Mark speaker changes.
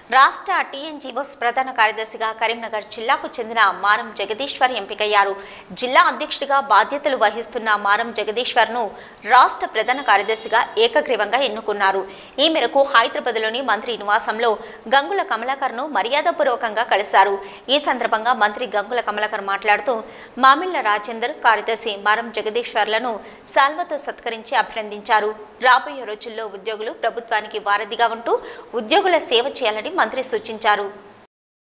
Speaker 1: రాష్ట్ర టీఎన్జీఓస్ ప్రధాన కార్యదర్శిగా కరీంనగర్ జిల్లాకు చెందిన మారం జగదీశ్వర్ ఎంపికయ్యారు జిల్లా అధ్యక్షుడిగా బాధ్యతలు వహిస్తున్న మారం జగదీశ్వర్ను రాష్ట్ర ప్రధాన కార్యదర్శిగా ఏకగ్రీవంగా ఎన్నుకున్నారు ఈ మేరకు హైదరాబాద్లోని మంత్రి నివాసంలో గంగుల కమలాకర్ను మర్యాదపూర్వకంగా కలిశారు ఈ సందర్భంగా మంత్రి గంగుల కమలాకర్ మాట్లాడుతూ మామిళ్ల రాజేందర్ కార్యదర్శి మారం జగదీశ్వర్లను సాల్వతో సత్కరించి అభినందించారు రాబోయే రోజుల్లో ఉద్యోగులు ప్రభుత్వానికి వారధిగా ఉంటూ ఉద్యోగుల సేవ చేయాలని మంత్రి సూచించారు